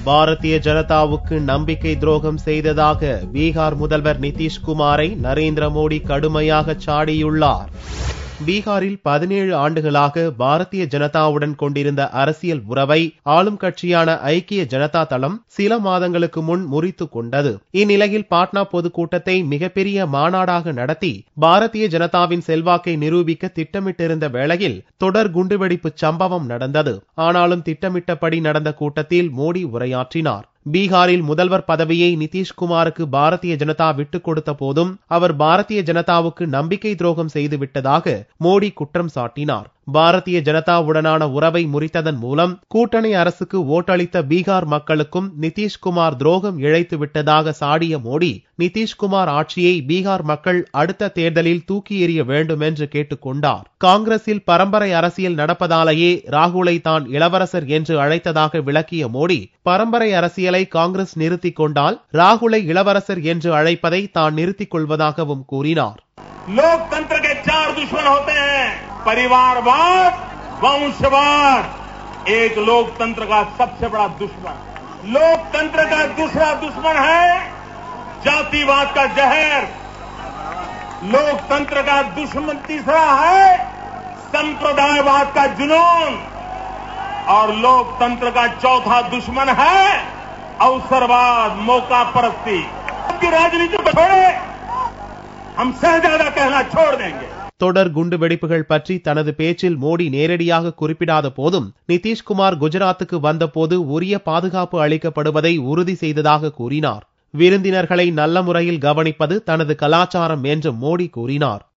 பாரதிய ஜனதாவுக்கு நம்பிக்கை துரோகம் செய்ததாக பீகார் முதல்வர் நிதிஷ்குமாரை நரேந்திர மோடி கடுமையாக சாடியுள்ளார் பீகாரில் பதினேழு ஆண்டுகளாக பாரதிய ஜனதாவுடன் கொண்டிருந்த அரசியல் உறவை ஆளும் கட்சியான ஐக்கிய ஜனதா தளம் சில மாதங்களுக்கு முன் முறித்து கொண்டது இந்நிலையில் பாட்னா பொதுக்கூட்டத்தை மிகப்பெரிய மாநாடாக நடத்தி பாரதிய ஜனதாவின் செல்வாக்கை நிரூபிக்க திட்டமிட்டிருந்த வேளையில் தொடர் குண்டுவெடிப்பு சம்பவம் நடந்தது ஆனாலும் திட்டமிட்டபடி நடந்த கூட்டத்தில் மோடி உரையாற்றினார் பீகாரில் முதல்வர் பதவியை நிதிஷ்குமாருக்கு பாரதிய ஜனதா விட்டுக் கொடுத்த போதும் அவர் பாரதிய ஜனதாவுக்கு நம்பிக்கை துரோகம் செய்து விட்டதாக மோடி குற்றம் சாட்டினார் பாரதிய ஜனதாவுடனான உறவை முறித்ததன் மூலம் கூட்டணி அரசுக்கு ஓட்டளித்த பீகார் மக்களுக்கும் நிதிஷ்குமார் துரோகம் இழைத்து விட்டதாக சாடிய மோடி நிதிஷ்குமார் ஆட்சியை பீகார் மக்கள் அடுத்த தேர்தலில் தூக்கி எறிய வேண்டும் என்று கேட்டுக்கொண்டார் காங்கிரஸில் பரம்பரை அரசியல் நடப்பதாலேயே ராகுலை தான் இளவரசர் என்று அழைத்ததாக விளக்கிய மோடி பரம்பரை அரசியலை காங்கிரஸ் நிறுத்திக் கொண்டால் ராகுலை இளவரசர் என்று அழைப்பதை தான் நிறுத்திக் கொள்வதாகவும் கூறினார் लोकतंत्र के चार दुश्मन होते हैं परिवारवाद वंशवाद एक लोकतंत्र का सबसे बड़ा दुश्मन लोकतंत्र का दूसरा दुश्मन है जातिवाद का जहर लोकतंत्र का दुश्मन तीसरा है संप्रदायवाद का जुनून और लोकतंत्र का चौथा दुश्मन है अवसरवाद मौका परस्ती की राजनीति को छोड़े हम सहजादा कहना छोड़ देंगे தொடர் குண்டு வெடிப்புகள் பற்றி தனது பேச்சில் மோடி நேரடியாக குறிப்பிடாத போதும் நிதிஷ்குமார் குஜராத்துக்கு வந்தபோது உரிய பாதுகாப்பு அளிக்கப்படுவதை உறுதி செய்ததாக கூறினார் விருந்தினர்களை நல்ல முறையில் கவனிப்பது தனது கலாச்சாரம் என்று மோடி கூறினார்